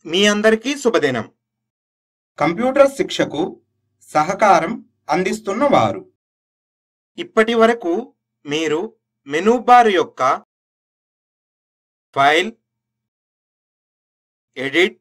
మీ అందరికీ శుభదినం కంప్యూటర్ శిక్షకు సహకారం అందిస్తున్న వారు ఇప్పటి వరకు మీరు మెనూ బార్ యొక్క ఫైల్ ఎడిట్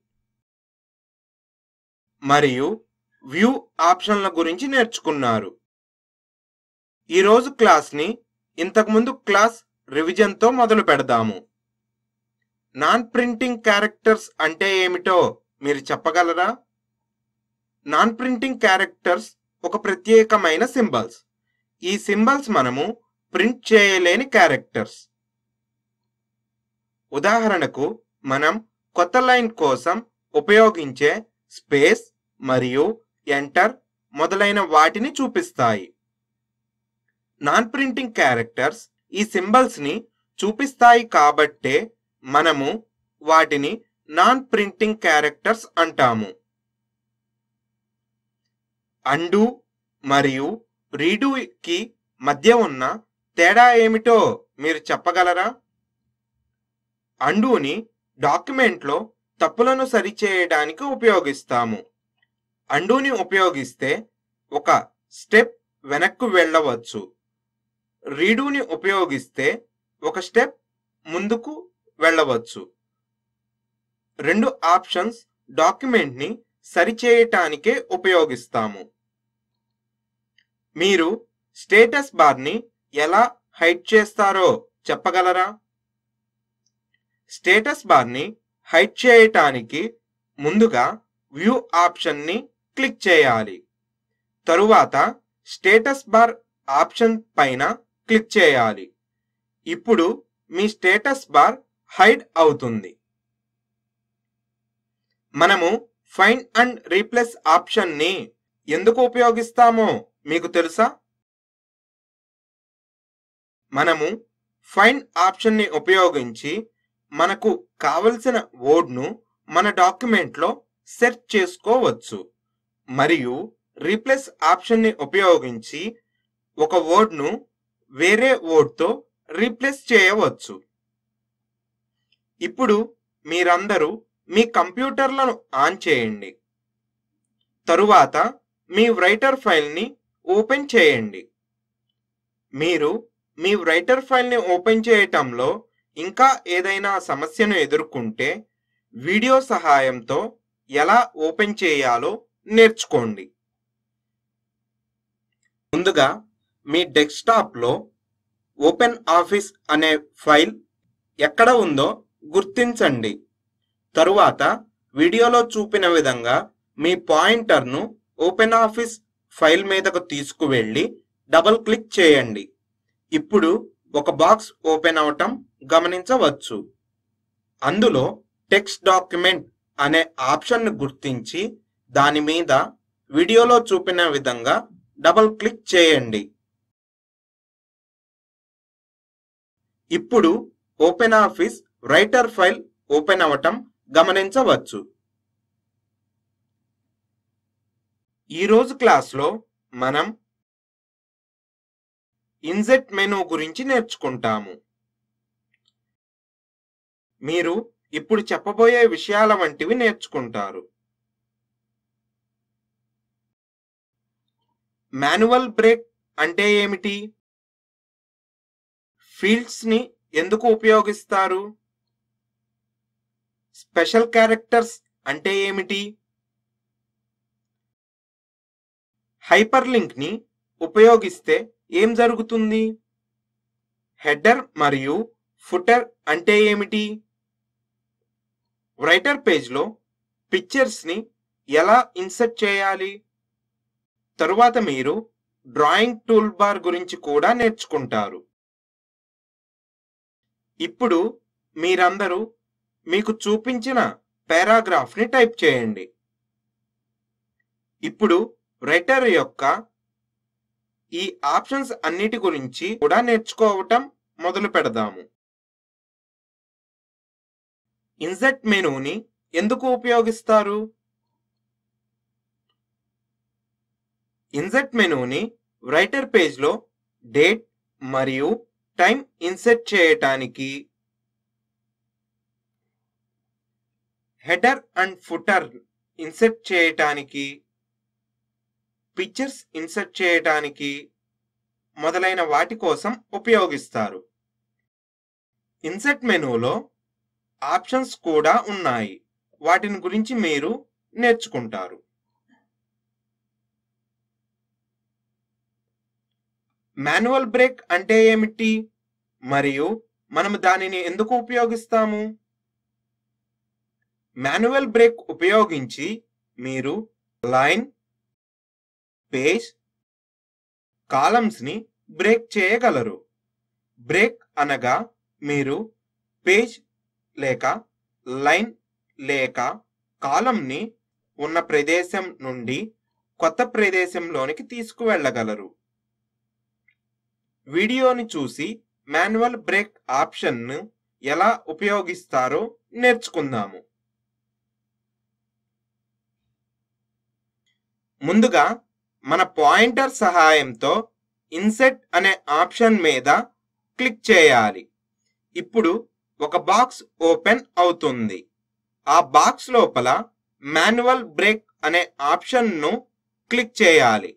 మరియు వ్యూ ఆప్షన్ల గురించి నేర్చుకున్నారు ఈరోజు క్లాస్ని ఇంతకుముందు క్లాస్ రివిజన్తో మొదలు పెడదాము నాన్ ప్రింటింగ్ క్యారెక్టర్స్ అంటే ఏమిటో మీరు చెప్పగలరా నాన్ ప్రింటింగ్ క్యారెక్టర్స్ ఒక ప్రత్యేకమైన సింబల్స్ ఈ సింబల్స్ మనము ప్రింట్ చేయలేని క్యారెక్టర్స్ ఉదాహరణకు మనం కొత్త లైన్ కోసం ఉపయోగించే స్పేస్ మరియు ఎంటర్ మొదలైన వాటిని చూపిస్తాయి నాన్ ప్రింటింగ్ క్యారెక్టర్స్ ఈ సింబల్స్ ని చూపిస్తాయి కాబట్టే మనము వాటిని నాన్ ప్రింటింగ్ క్యారెక్టర్స్ అంటాము అండు మరియు రీడూకి మధ్య ఉన్న తేడా ఏమిటో మీరు చెప్పగలరా అండూని డాక్యుమెంట్లో తప్పులను సరిచేయడానికి ఉపయోగిస్తాము అండూని ఉపయోగిస్తే ఒక స్టెప్ వెనక్కు వెళ్ళవచ్చు రీడూని ఉపయోగిస్తే ఒక స్టెప్ ముందుకు వెళ్ళవచ్చు రెండు ఆప్షన్స్ డాక్యుమెంట్ని సరిచేయటానికే ఉపయోగిస్తాము మీరు స్టేటస్ బార్ని ఎలా హైడ్ చేస్తారో చెప్పగలరా స్టేటస్ బార్ని హైడ్ చేయటానికి ముందుగా వ్యూ ఆప్షన్ని క్లిక్ చేయాలి తరువాత స్టేటస్ బార్ ఆప్షన్ పైన క్లిక్ చేయాలి ఇప్పుడు మీ స్టేటస్ బార్ హైడ్ అవుతుంది మనము ఫైండ్ అండ్ రీప్లేస్ ఆప్షన్ని ఎందుకు ఉపయోగిస్తామో మీకు తెలుసా మనము ఫైండ్ ఆప్షన్ని ఉపయోగించి మనకు కావలసిన వర్డ్ను మన డాక్యుమెంట్లో సెర్చ్ చేసుకోవచ్చు మరియు రీప్లేస్ ఆప్షన్ని ఉపయోగించి ఒక వర్డ్ను వేరే వర్డ్తో రీప్లేస్ చేయవచ్చు ఇప్పుడు మీరందరూ మీ కంప్యూటర్లను ఆన్ చేయండి తరువాత మీ రైటర్ ఫైల్ని ఓపెన్ చేయండి మీరు మీ రైటర్ ఫైల్ని ఓపెన్ చేయటంలో ఇంకా ఏదైనా సమస్యను ఎదుర్కొంటే వీడియో సహాయంతో ఎలా ఓపెన్ చేయాలో నేర్చుకోండి ముందుగా మీ డెస్క్టాప్లో ఓపెన్ ఆఫీస్ అనే ఫైల్ ఎక్కడ ఉందో గుర్తించండి తరువాత వీడియోలో చూపిన విధంగా మీ పాయింటర్ను ఓపెన్ ఆఫీస్ ఫైల్ మీదకు తీసుకువెళ్ళి డబుల్ క్లిక్ చేయండి ఇప్పుడు ఒక బాక్స్ ఓపెన్ అవటం గమనించవచ్చు అందులో టెక్స్ట్ డాక్యుమెంట్ అనే ఆప్షన్ను గుర్తించి దాని మీద వీడియోలో చూపిన విధంగా డబుల్ క్లిక్ చేయండి ఇప్పుడు open office writer file open అవటం గమనించవచ్చు ఈరోజు క్లాస్లో మనం ఇన్సెట్ మెనూ గురించి నేర్చుకుంటాము మీరు ఇప్పుడు చెప్పబోయే విషయాల వంటివి నేర్చుకుంటారు మాన్యువల్ బ్రేక్ అంటే ఏమిటి ఫీల్డ్స్ ని ఎందుకు ఉపయోగిస్తారు స్పెషల్ క్యారెక్టర్స్ అంటే ఏమిటి హైపర్ లింక్ ని ఉపయోగిస్తే ఏం జరుగుతుంది హెడర్ మరియు ఫుటర్ అంటే ఏమిటి రైటర్ పేజ్లో పిక్చర్స్ ని ఎలా ఇన్సర్ట్ చేయాలి తరువాత మీరు డ్రాయింగ్ టూల్ బార్ గురించి కూడా నేర్చుకుంటారు ఇప్పుడు మీరందరూ మీకు చూపించిన పారాగ్రాఫ్ ని టైప్ చేయండి ఇప్పుడు రైటర్ యొక్క ఈ ఆప్షన్స్ అన్నిటి గురించి కూడా నేర్చుకోవటం మొదలు పెడదాము ఇన్సెట్ మెనూని ఎందుకు ఉపయోగిస్తారు ఇన్సెట్ మెనూని రైటర్ పేజ్లో డేట్ మరియు టైం ఇన్సెట్ చేయటానికి హెడర్ అండ్ ఫుటర్ ఇన్సర్ట్ చేయటానికి పిక్చర్స్ ఇన్సర్ట్ చేయటానికి మొదలైన వాటి కోసం ఉపయోగిస్తారు ఇన్సర్ట్ మెనూలో ఆప్షన్స్ కూడా ఉన్నాయి వాటిని గురించి మీరు నేర్చుకుంటారు మాన్యువల్ బ్రేక్ అంటే ఏమిటి మరియు మనము దానిని ఎందుకు ఉపయోగిస్తాము మాన్యువల్ బ్రేక్ ఉపయోగించి మీరు లైన్ పేజ్ కాలమ్స్ ని బ్రేక్ చేయగలరు బ్రేక్ అనగా మీరు పేజ్ లేక లైన్ లేక కాలంని ఉన్న ప్రదేశం నుండి కొత్త ప్రదేశంలోనికి తీసుకువెళ్ళగలరు వీడియోని చూసి మాన్యువల్ బ్రేక్ ఆప్షన్ను ఎలా ఉపయోగిస్తారో నేర్చుకుందాము ముందుగా మన పాయింటర్ సహాయంతో ఇన్సెట్ అనే ఆప్షన్ మీద క్లిక్ చేయాలి ఇప్పుడు ఒక బాక్స్ ఓపెన్ అవుతుంది ఆ బాక్స్ లోపల మాన్యువల్ బ్రేక్ అనే ఆప్షన్ను క్లిక్ చేయాలి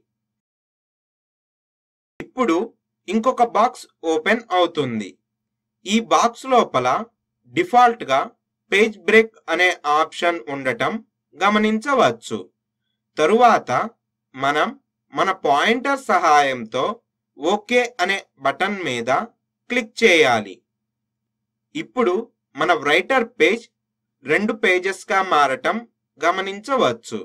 ఇప్పుడు ఇంకొక బాక్స్ ఓపెన్ అవుతుంది ఈ బాక్స్ లోపల డిఫాల్ట్గా పేజ్ బ్రేక్ అనే ఆప్షన్ ఉండటం గమనించవచ్చు తరువాత మనం మన పాయింటర్ సహాయంతో ఓకే అనే బటన్ మీద క్లిక్ చేయాలి ఇప్పుడు మన రైటర్ పేజ్ రెండు పేజెస్గా మారటం గమనించవచ్చు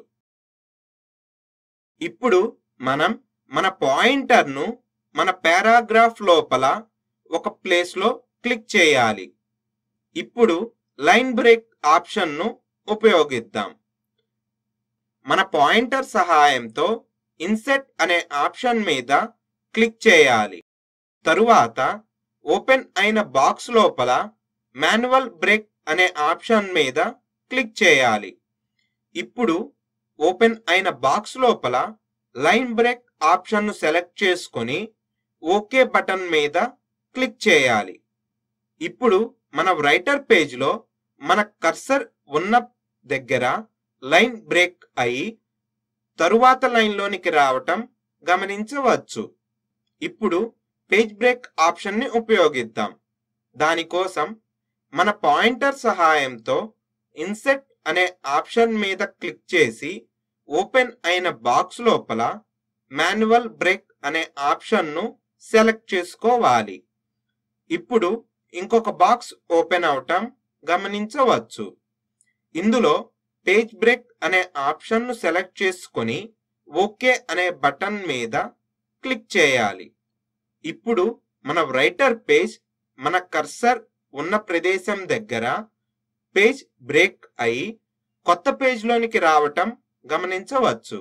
ఇప్పుడు మనం మన పాయింటర్ను మన పారాగ్రాఫ్ లోపల ఒక ప్లేస్లో క్లిక్ చేయాలి ఇప్పుడు లైన్ బ్రేక్ ఆప్షన్ను ఉపయోగిద్దాం మన పాయింటర్ సహాయంతో ఇన్సెట్ అనే ఆప్షన్ మీద క్లిక్ చేయాలి తరువాత ఓపెన్ అయిన బాక్స్ లోపల మాన్యువల్ బ్రేక్ అనే ఆప్షన్ మీద క్లిక్ చేయాలి ఇప్పుడు ఓపెన్ అయిన బాక్స్ లోపల లైన్ బ్రేక్ ఆప్షన్ను సెలెక్ట్ చేసుకొని ఓకే బటన్ మీద క్లిక్ చేయాలి ఇప్పుడు మన రైటర్ పేజ్లో మన కర్సర్ ఉన్న దగ్గర లైన్ బ్రేక్ అయి తరువాత లైన్లోనికి రావటం గమనించవచ్చు ఇప్పుడు పేజ్ బ్రేక్ ఆప్షన్ని ఉపయోగిద్దాం దానికోసం మన పాయింటర్ సహాయంతో ఇన్సెట్ అనే ఆప్షన్ మీద క్లిక్ చేసి ఓపెన్ అయిన బాక్స్ లోపల మాన్యువల్ బ్రేక్ అనే ఆప్షన్ను సెలెక్ట్ చేసుకోవాలి ఇప్పుడు ఇంకొక బాక్స్ ఓపెన్ అవటం గమనించవచ్చు ఇందులో పేజ్ బ్రేక్ అనే ఆప్షన్ను సెలెక్ట్ చేసుకొని ఓకే అనే బటన్ మీద క్లిక్ చేయాలి ఇప్పుడు మన రైటర్ పేజ్ మన కర్సర్ ఉన్న ప్రదేశం దగ్గర పేజ్ బ్రేక్ అయి కొత్త పేజ్లోనికి రావటం గమనించవచ్చు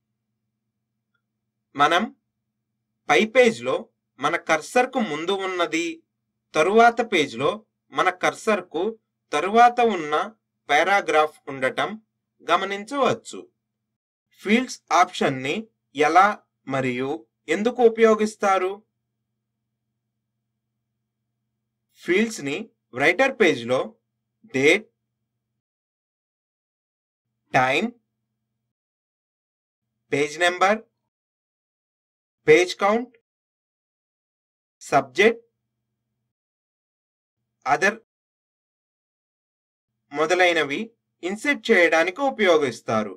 మనం పై పేజ్లో మన కర్సర్కు ముందు ఉన్నది తరువాత పేజ్లో మన కర్సర్కు తరువాత ఉన్న పారాగ్రాఫ్ ఉండటం గమనించవచ్చు ఫీల్డ్స్ ఆప్షన్ని ఎలా మరియు ఎందుకు ఉపయోగిస్తారు ఫీల్డ్స్ ని రైటర్ పేజ్లో date time page number page count subject other మొదలైనవి ఇన్సెట్ చేయడానికి ఉపయోగిస్తారు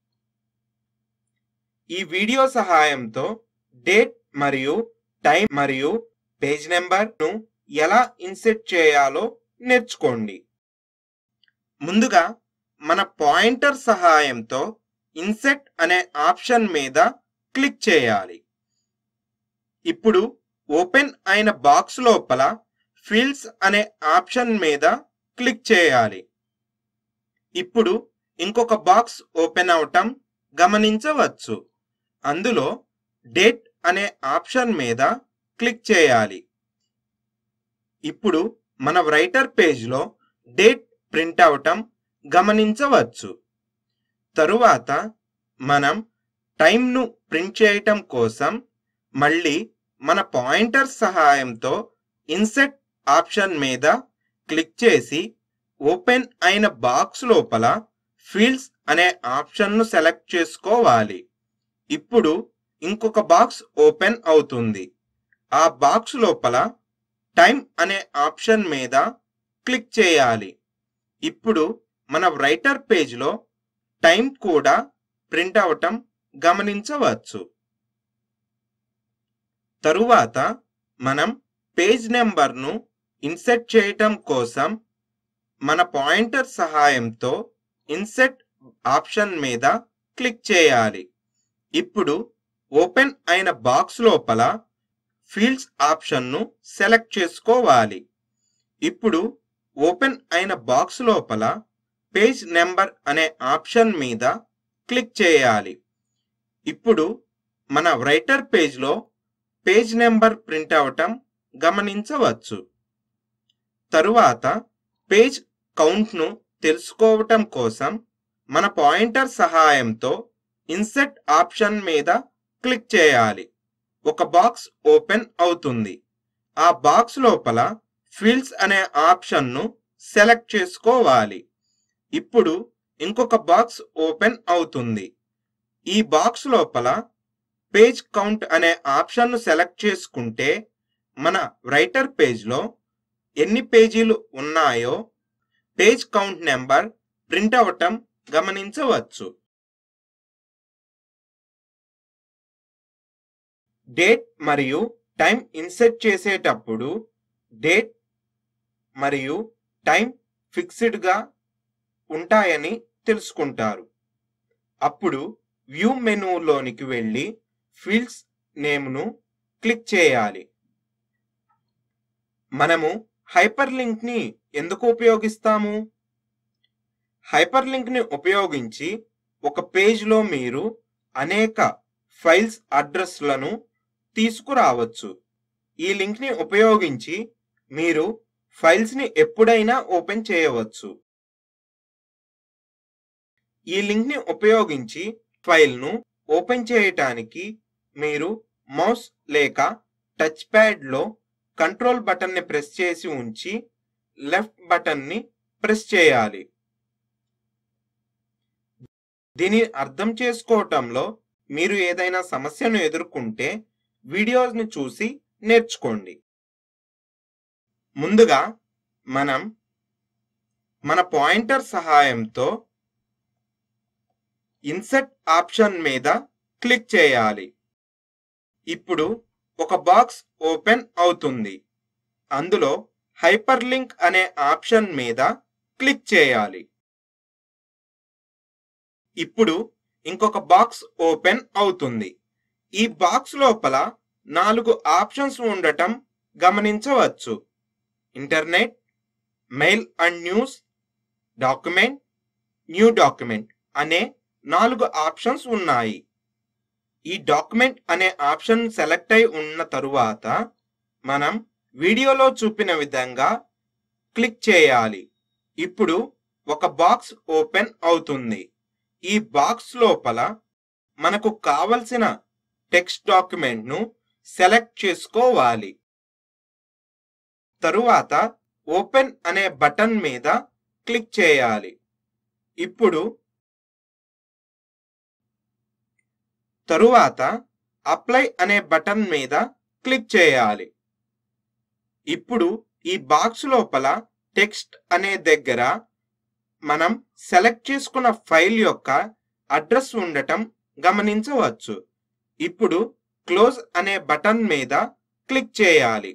ఈ వీడియో సహాయంతో డేట్ మరియు టైం మరియు పేజ్ నెంబర్ను ఎలా ఇన్సెట్ చేయాలో నేర్చుకోండి ముందుగా మన పాయింటర్ సహాయంతో ఇన్సెట్ అనే ఆప్షన్ మీద క్లిక్ చేయాలి ఇప్పుడు ఓపెన్ అయిన బాక్స్ లోపల ఫీల్డ్స్ అనే ఆప్షన్ మీద క్లిక్ చేయాలి ఇప్పుడు ఇంకొక బాక్స్ ఓపెన్ అవటం గమనించవచ్చు అందులో డేట్ అనే ఆప్షన్ మీద క్లిక్ చేయాలి ఇప్పుడు మన రైటర్ పేజ్లో డేట్ ప్రింట్ అవటం గమనించవచ్చు తరువాత మనం టైంను ప్రింట్ చేయటం కోసం మళ్ళీ మన పాయింటర్ సహాయంతో ఇన్సెట్ ఆప్షన్ మీద క్లిక్ చేసి ఓపెన్ అయిన బాక్స్ లోపల ఫీల్డ్స్ అనే ఆప్షన్ను సెలెక్ట్ చేసుకోవాలి ఇప్పుడు ఇంకొక బాక్స్ ఓపెన్ అవుతుంది ఆ బాక్స్ లోపల టైం అనే ఆప్షన్ మీద క్లిక్ చేయాలి ఇప్పుడు మన రైటర్ పేజ్లో టైం కూడా ప్రింట్ అవటం గమనించవచ్చు తరువాత మనం పేజ్ నెంబర్ను ఇన్సెట్ చేయటం కోసం మన పాయింటర్ సహాయంతో ఇన్సెట్ ఆప్షన్ మీద క్లిక్ చేయాలి ఇప్పుడు ఓపెన్ అయిన బాక్స్ లోపల ఫీల్డ్స్ ఆప్షన్ను సెలెక్ట్ చేసుకోవాలి ఇప్పుడు ఓపెన్ అయిన బాక్స్ లోపల పేజ్ నెంబర్ అనే ఆప్షన్ మీద క్లిక్ చేయాలి ఇప్పుడు మన రైటర్ పేజ్లో పేజ్ నెంబర్ ప్రింట్ అవటం గమనించవచ్చు తరువాత పేజ్ కౌంట్ను తెలుసుకోవటం కోసం మన పాయింటర్ సహాయంతో ఇన్సెట్ ఆప్షన్ మీద క్లిక్ చేయాలి ఒక బాక్స్ ఓపెన్ అవుతుంది ఆ బాక్స్ లోపల ఫీల్డ్స్ అనే ఆప్షన్ను సెలెక్ట్ చేసుకోవాలి ఇప్పుడు ఇంకొక బాక్స్ ఓపెన్ అవుతుంది ఈ బాక్స్ లోపల పేజ్ కౌంట్ అనే ఆప్షన్ను సెలెక్ట్ చేసుకుంటే మన రైటర్ పేజ్లో ఎన్ని పేజీలు ఉన్నాయో పేజ్ కౌంట్ నెంబర్ ప్రింట్ అవటం గమనించవచ్చు డేట్ మరియు టైం ఇన్సెట్ చేసేటప్పుడు డేట్ మరియు టైం ఫిక్స్డ్గా ఉంటాయని తెలుసుకుంటారు అప్పుడు వ్యూ మెనూలోనికి వెళ్ళి ఫీల్డ్స్ నేమ్ను క్లిక్ చేయాలి మనము హైపర్ లింక్ని ఎందుకు ఉపయోగిస్తాము హైపర్ లింక్ని ఉపయోగించి ఒక పేజ్లో మీరు అనేక ఫైల్స్ అడ్రస్లను తీసుకురావచ్చు ఈ లింక్ని ఉపయోగించి మీరు ఫైల్స్ని ఎప్పుడైనా ఓపెన్ చేయవచ్చు ఈ లింక్ని ఉపయోగించి ఫైల్ను ఓపెన్ చేయటానికి మీరు మౌస్ లేక టచ్ ప్యాడ్లో కంట్రోల్ బటన్ని ప్రెస్ చేసి ఉంచి లెఫ్ట్ బటన్ని ప్రెస్ చేయాలి దీని అర్థం చేసుకోవటంలో మీరు ఏదైనా సమస్యను ఎదుర్కొంటే వీడియోస్ని చూసి నేర్చుకోండి ముందుగా మనం మన పాయింటర్ సహాయంతో ఇన్సెట్ ఆప్షన్ మీద క్లిక్ చేయాలి ఇప్పుడు ఒక బాక్స్ ఓపెన్ అవుతుంది అందులో హైపర్ లింక్ అనే ఆప్షన్ మీద క్లిక్ చేయాలి ఇప్పుడు ఇంకొక బాక్స్ ఓపెన్ అవుతుంది ఈ బాక్స్ లోపల నాలుగు ఆప్షన్స్ ఉండటం గమనించవచ్చు internet mail and news document new document అనే నాలుగు ఆప్షన్స్ ఉన్నాయి ఈ డాక్యుమెంట్ అనే ఆప్షన్ సెలెక్ట్ అయి ఉన్న తరువాత మనం వీడియోలో చూపిన విధంగా క్లిక్ చేయాలి ఇప్పుడు ఒక బాక్స్ ఓపెన్ అవుతుంది ఈ బాక్స్ లోపల మనకు కావలసిన టెక్స్ట్ డాక్యుమెంట్ను సెలెక్ట్ చేసుకోవాలి తరువాత ఓపెన్ అనే బటన్ మీద క్లిక్ చేయాలి ఇప్పుడు తరువాత అప్లై అనే బటన్ మీద క్లిక్ చేయాలి ఇప్పుడు ఈ బాక్స్ లోపల టెక్స్ట్ అనే దగ్గర మనం సెలెక్ట్ చేసుకున్న ఫైల్ యొక్క అడ్రస్ ఉండటం గమనించవచ్చు ఇప్పుడు క్లోజ్ అనే బటన్ మీద క్లిక్ చేయాలి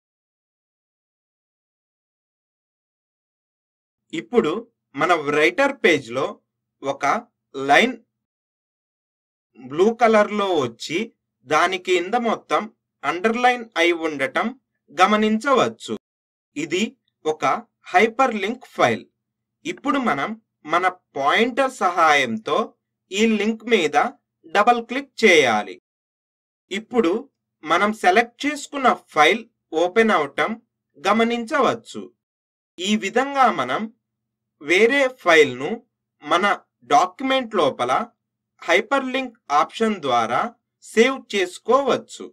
ఇప్పుడు మన రైటర్ పేజ్లో ఒక లైన్ బ్లూ కలర్లో వచ్చి దాని కింద మొత్తం అండర్లైన్ అయి ఉండటం గమనించవచ్చు ఇది ఒక హైపర్ లింక్ ఫైల్ ఇప్పుడు మనం మన పాయింటర్ సహాయంతో ఈ లింక్ మీద డబల్ క్లిక్ చేయాలి ఇప్పుడు మనం సెలెక్ట్ చేసుకున్న ఫైల్ ఓపెన్ అవటం గమనించవచ్చు ఈ విధంగా మనం వేరే ఫైల్ను మన డాక్యుమెంట్ లోపల హైపర్ లింక్ ఆప్షన్ ద్వారా సేవ్ చేసుకోవచ్చు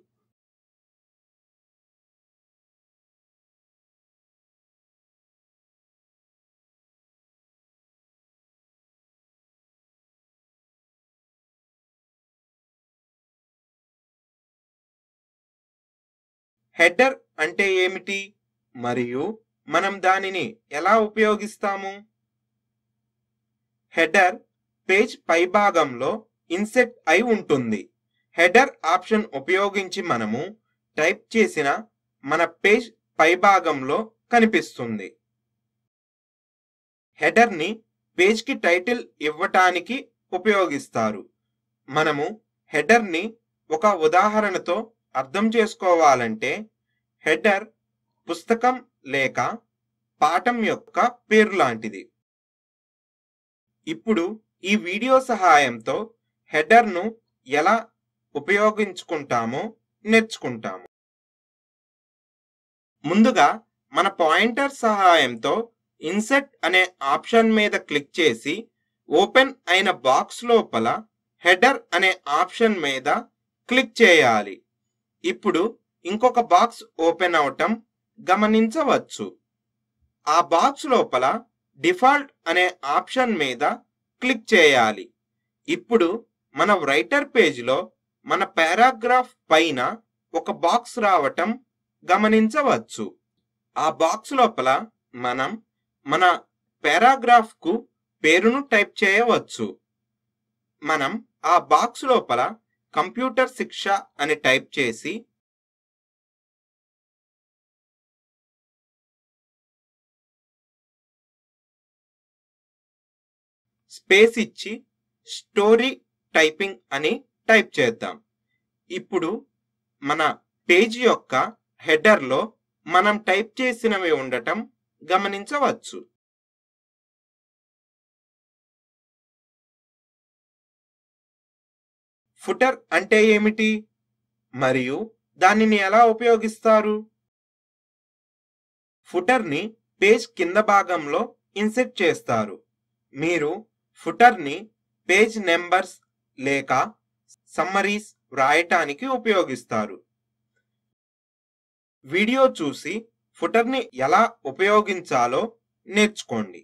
హెడర్ అంటే ఏమిటి మరియు మనం దానిని ఎలా ఉపయోగిస్తాము హెడర్ పేజ్ పైభాగంలో ఇన్సెట్ అయి ఉంటుంది హెడర్ ఆప్షన్ ఉపయోగించి మనము టైప్ చేసిన మన పేజ్ పైభాగంలో కనిపిస్తుంది హెడర్ని పేజ్కి టైటిల్ ఇవ్వటానికి ఉపయోగిస్తారు మనము హెడర్ని ఒక ఉదాహరణతో అర్థం చేసుకోవాలంటే హెడర్ పుస్తకం లేక పాఠం యొక్క పేరు లాంటిది ఇప్పుడు ఈ వీడియో సహాయంతో హెడర్ను ఎలా ఉపయోగించుకుంటామో నేర్చుకుంటాము ముందుగా మన పాయింటర్ సహాయంతో ఇన్సెట్ అనే ఆప్షన్ మీద క్లిక్ చేసి ఓపెన్ అయిన బాక్స్ లోపల హెడర్ అనే ఆప్షన్ మీద క్లిక్ చేయాలి ఇప్పుడు ఇంకొక బాక్స్ ఓపెన్ అవటం గమనించవచ్చు ఆ బాక్స్ లోపల డిఫాల్ట్ అనే ఆప్షన్ మీద క్లిక్ చేయాలి ఇప్పుడు మన రైటర్ పేజ్లో మన పారాగ్రాఫ్ పైన ఒక బాక్స్ రావటం గమనించవచ్చు ఆ బాక్స్ లోపల మనం మన పారాగ్రాఫ్ కు పేరును టైప్ చేయవచ్చు మనం ఆ బాక్స్ లోపల కంప్యూటర్ శిక్ష అని టైప్ చేసి స్పేస్ ఇచ్చి స్టోరీ టైపింగ్ అని టైప్ చేద్దాం ఇప్పుడు మన పేజ్ యొక్క హెడర్లో మనం టైప్ చేసినవి ఉండటం గమనించవచ్చు ఫుటర్ అంటే ఏమిటి మరియు దానిని ఎలా ఉపయోగిస్తారు ఫుటర్ని పేజ్ కింద భాగంలో ఇన్సెట్ చేస్తారు మీరు ఫుటర్ని పేజ్ నెంబర్స్ లేక సమ్మరీస్ వ్రాయటానికి ఉపయోగిస్తారు వీడియో చూసి ఫుటర్ని ఎలా ఉపయోగించాలో నేర్చుకోండి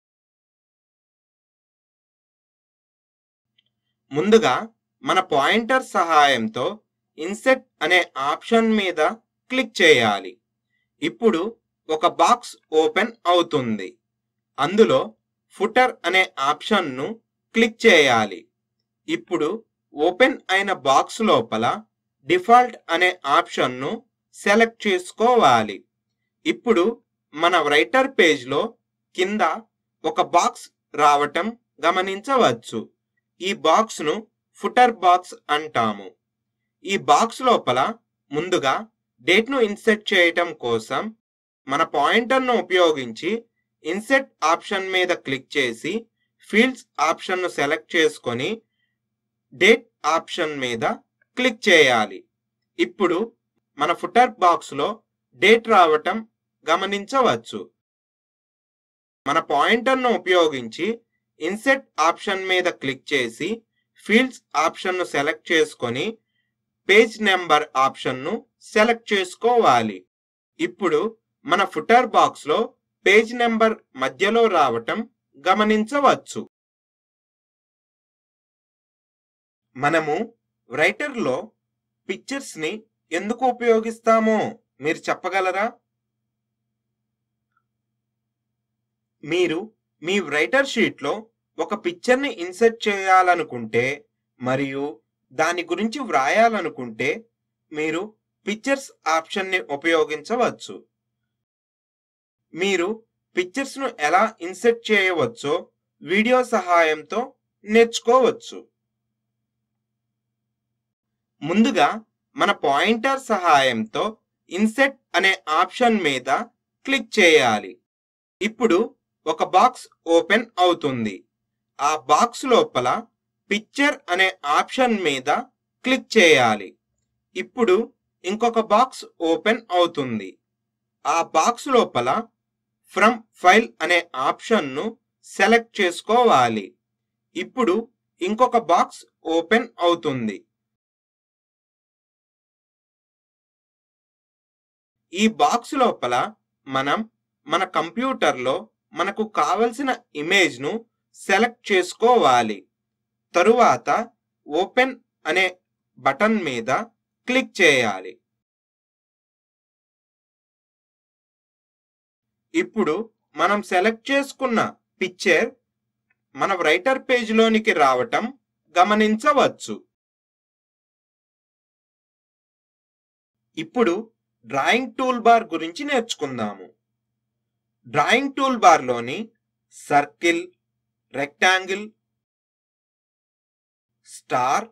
ముందుగా మన పాయింటర్ సహాయంతో ఇన్సెట్ అనే ఆప్షన్ మీద క్లిక్ చేయాలి ఇప్పుడు ఒక బాక్స్ ఓపెన్ అవుతుంది అందులో ఫుటర్ అనే ఆప్షన్ను క్లిక్ చేయాలి ఇప్పుడు ఓపెన్ అయిన బాక్స్ లోపల డిఫాల్ట్ అనే ఆప్షన్ను సెలెక్ట్ చేసుకోవాలి ఇప్పుడు మన రైటర్ పేజ్లో కింద ఒక బాక్స్ రావటం గమనించవచ్చు ఈ బాక్స్ను ఫుటర్ బాక్స్ అంటాము ఈ బాక్స్ లోపల ముందుగా డేట్ను ఇన్సెట్ చేయటం కోసం మన పాయింటర్ను ఉపయోగించి ఇన్సెట్ ఆప్షన్ మీద క్లిక్ చేసి ఫీల్డ్స్ ఆప్షన్ను సెలెక్ట్ చేసుకొని డేట్ ఆప్షన్ మీద క్లిక్ చేయాలి ఇప్పుడు మన ఫుటర్ బాక్స్లో డేట్ రావటం గమనించవచ్చు మన పాయింటర్ను ఉపయోగించి ఇన్సెట్ ఆప్షన్ మీద క్లిక్ చేసి ఫీల్డ్స్ ఆప్షన్ను సెలెక్ట్ చేసుకొని పేజ్ నెంబర్ ఆప్షన్ను సెలెక్ట్ చేసుకోవాలి ఇప్పుడు మన ఫుటర్ బాక్స్లో పేజ్ నెంబర్ మధ్యలో రావటం గమనించవచ్చు మనము రైటర్లో పిక్చర్స్ని ఎందుకు ఉపయోగిస్తామో మీరు చెప్పగలరా మీరు మీ రైటర్ షీట్లో ఒక పిక్చర్ని ఇన్సర్ట్ చేయాలనుకుంటే మరియు దాని గురించి వ్రాయాలనుకుంటే మీరు పిక్చర్స్ ఆప్షన్ని ఉపయోగించవచ్చు మీరు పిక్చర్స్ను ఎలా ఇన్సర్ట్ చేయవచ్చో వీడియో సహాయంతో నేర్చుకోవచ్చు ముందుగా మన పాయింటర్ సహాయంతో ఇన్సెట్ అనే ఆప్షన్ మీద క్లిక్ చేయాలి ఇప్పుడు ఒక బాక్స్ ఓపెన్ అవుతుంది ఆ బాక్స్ లోపల పిక్చర్ అనే ఆప్షన్ మీద క్లిక్ చేయాలి ఇప్పుడు ఇంకొక బాక్స్ ఓపెన్ అవుతుంది ఆ బాక్స్ లోపల ఫ్రమ్ ఫైల్ అనే ఆప్షన్ను సెలెక్ట్ చేసుకోవాలి ఇప్పుడు ఇంకొక బాక్స్ ఓపెన్ అవుతుంది ఈ బాక్స్ లోపల మనం మన కంప్యూటర్లో మనకు కావలసిన ఇమేజ్ను సెలెక్ట్ చేసుకోవాలి తరువాత ఓపెన్ అనే బటన్ మీద క్లిక్ చేయాలి ఇప్పుడు మనం సెలెక్ట్ చేసుకున్న పిక్చర్ మన రైటర్ పేజ్లోనికి రావటం గమనించవచ్చు ఇప్పుడు డ్రాయింగ్ టూల్ బార్ గురించి నేర్చుకుందాము డ్రాయింగ్ టూల్ బార్లోని సర్కిల్ రెక్టాంగిల్ స్టార్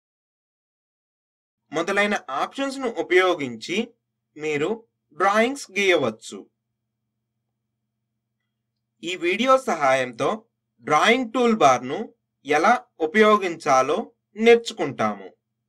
మొదలైన ఆప్షన్స్ ను ఉపయోగించి మీరు డ్రాయింగ్స్ గీయవచ్చు ఈ వీడియో సహాయంతో డ్రాయింగ్ టూల్ బార్ను ఎలా ఉపయోగించాలో నేర్చుకుంటాము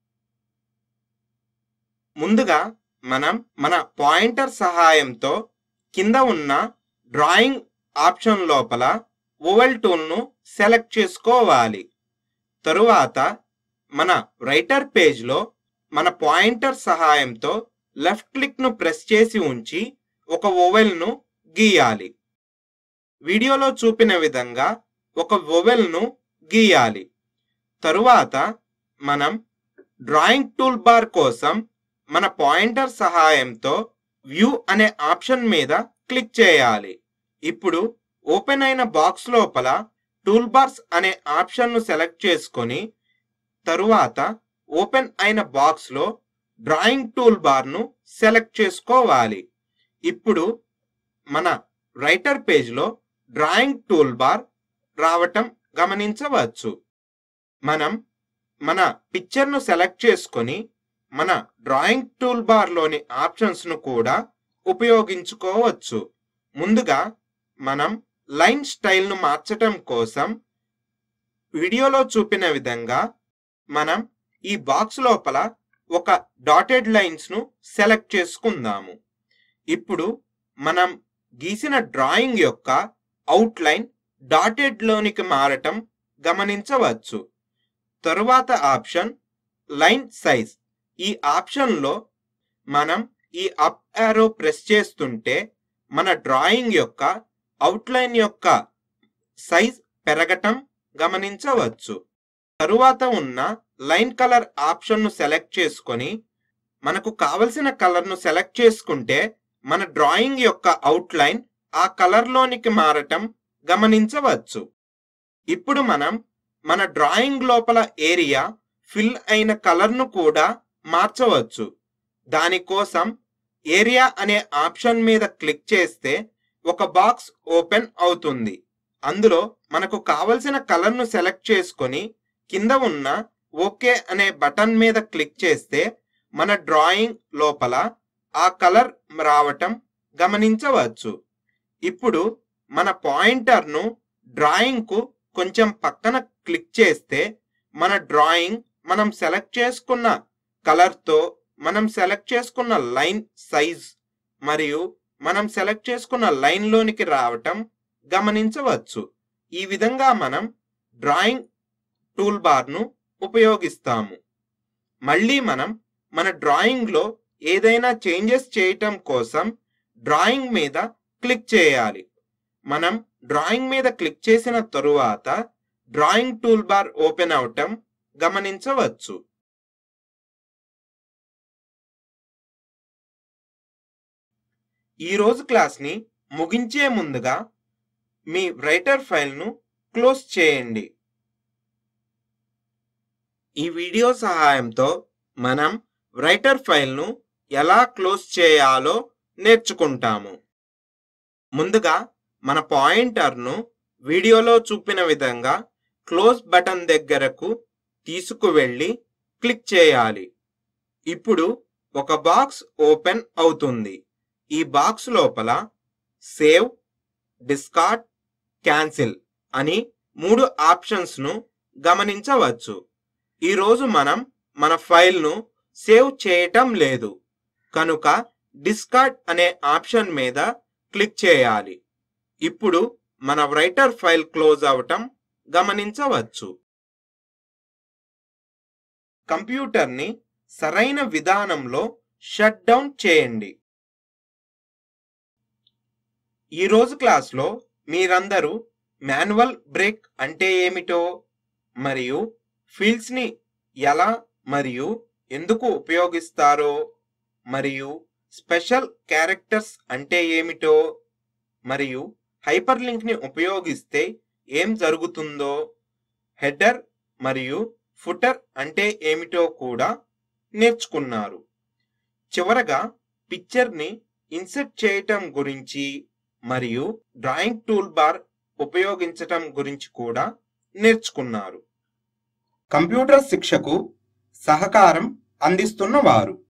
ముందుగా మనం మన పాయింటర్ సహాయంతో కింద ఉన్న డ్రాయింగ్ ఆప్షన్ లోపల ఓవెల్ టూల్ను సెలెక్ట్ చేసుకోవాలి తరువాత మన రైటర్ పేజ్లో మన పాయింటర్ సహాయంతో లెఫ్ట్ క్లిక్ను ప్రెస్ చేసి ఉంచి ఒక ఓవెల్ను గీయాలి వీడియోలో చూపిన విధంగా ఒక ఓవెల్ను గీయాలి తరువాత మనం డ్రాయింగ్ టూల్ బార్ కోసం మన పాయింటర్ సహాయంతో వ్యూ అనే ఆప్షన్ మీద క్లిక్ చేయాలి ఇప్పుడు ఓపెన్ అయిన బాక్స్ లోపల టూల్ బార్స్ అనే ఆప్షన్ను సెలెక్ట్ చేసుకొని తరువాత ఓపెన్ అయిన బాక్స్లో డ్రాయింగ్ టూల్ బార్ను సెలెక్ట్ చేసుకోవాలి ఇప్పుడు మన రైటర్ పేజ్లో డ్రాయింగ్ టూల్ బార్ రావటం గమనించవచ్చు మనం మన పిక్చర్ను సెలెక్ట్ చేసుకొని మన డ్రాయింగ్ టూల్ బార్లోని ఆప్షన్స్ను కూడా ఉపయోగించుకోవచ్చు ముందుగా మనం లైన్ స్టైల్ను మార్చటం కోసం వీడియోలో చూపిన విధంగా మనం ఈ బాక్స్ లోపల ఒక డాటెడ్ లైన్స్ను సెలెక్ట్ చేసుకుందాము ఇప్పుడు మనం గీసిన డ్రాయింగ్ యొక్క అవుట్లైన్ డాటెడ్ లోనికి మారటం గమనించవచ్చు తరువాత ఆప్షన్ లైన్ సైజ్ ఈ ఆప్షన్లో మనం ఈ అప్ యారో ప్రెస్ చేస్తుంటే మన డ్రాయింగ్ యొక్క అవుట్లైన్ యొక్క సైజ్ పెరగటం గమనించవచ్చు తరువాత ఉన్న లైన్ కలర్ ఆప్షన్ను సెలెక్ట్ చేసుకొని మనకు కావలసిన కలర్ను సెలెక్ట్ చేసుకుంటే మన డ్రాయింగ్ యొక్క అవుట్లైన్ ఆ కలర్లోనికి మారటం గమనించవచ్చు ఇప్పుడు మనం మన డ్రాయింగ్ లోపల ఏరియా ఫిల్ అయిన కలర్ను కూడా మార్చవచ్చు దానికోసం ఏరియా అనే ఆప్షన్ మీద క్లిక్ చేస్తే ఒక బాక్స్ ఓపెన్ అవుతుంది అందులో మనకు కావలసిన కలర్ను సెలెక్ట్ చేసుకొని కింద ఉన్న ఓకే అనే బటన్ మీద క్లిక్ చేస్తే మన డ్రాయింగ్ లోపల ఆ కలర్ రావటం గమనించవచ్చు ఇప్పుడు మన పాయింటర్ను డ్రాయింగ్కు కొంచెం పక్కన క్లిక్ చేస్తే మన డ్రాయింగ్ మనం సెలెక్ట్ చేసుకున్న కలర్తో మనం సెలెక్ట్ చేసుకున్న లైన్ సైజ్ మరియు మనం సెలెక్ట్ చేసుకున్న లైన్లోనికి రావటం గమనించవచ్చు ఈ విధంగా మనం డ్రాయింగ్ టూల్ బార్ను ఉపయోగిస్తాము మళ్ళీ మనం మన డ్రాయింగ్లో ఏదైనా చేంజెస్ చేయటం కోసం డ్రాయింగ్ మీద క్లిక్ చేయాలి మనం డ్రాయింగ్ మీద క్లిక్ చేసిన తరువాత డ్రాయింగ్ టూల్ బార్ ఓపెన్ అవటం గమనించవచ్చు ఈ రోజు క్లాస్ని ముగించే ముందుగా మీ రైటర్ ఫైల్ను క్లోజ్ చేయండి ఈ వీడియో సహాయంతో మనం రైటర్ ఫైల్ను ఎలా క్లోజ్ చేయాలో నేర్చుకుంటాము ముందుగా మన పాయింటర్ను వీడియోలో చూపిన విధంగా క్లోజ్ బటన్ దగ్గరకు తీసుకువెళ్ళి క్లిక్ చేయాలి ఇప్పుడు ఒక బాక్స్ ఓపెన్ అవుతుంది ఈ బాక్స్ లోపల సేవ్ డిస్కార్డ్ క్యాన్సిల్ అని మూడు ఆప్షన్స్ను గమనించవచ్చు ఈరోజు మనం మన ఫైల్ను సేవ్ చేయటం లేదు కనుక డిస్కార్డ్ అనే ఆప్షన్ మీద క్లిక్ చేయాలి ఇప్పుడు మన రైటర్ ఫైల్ క్లోజ్ అవటం గమనించవచ్చు కంప్యూటర్ని సరైన విధానంలో షట్ డౌన్ చేయండి ఈ రోజు క్లాస్లో మీరందరూ మాన్యువల్ బ్రేక్ అంటే ఏమిటో మరియు ఫీల్డ్స్ని ఎలా మరియు ఎందుకు ఉపయోగిస్తారో మరియు స్పెషల్ క్యారెక్టర్స్ అంటే ఏమిటో మరియు హైపర్ లింక్ని ఉపయోగిస్తే ఏం జరుగుతుందో హెడర్ మరియు ఫుటర్ అంటే ఏమిటో కూడా నేర్చుకున్నారు చివరగా పిక్చర్ని ఇన్సెర్ట్ చేయటం గురించి మరియు డ్రాయింగ్ టూల్ బార్ ఉపయోగించటం గురించి కూడా నేర్చుకున్నారు కంప్యూటర్ శిక్షకు సహకారం అందిస్తున్న వారు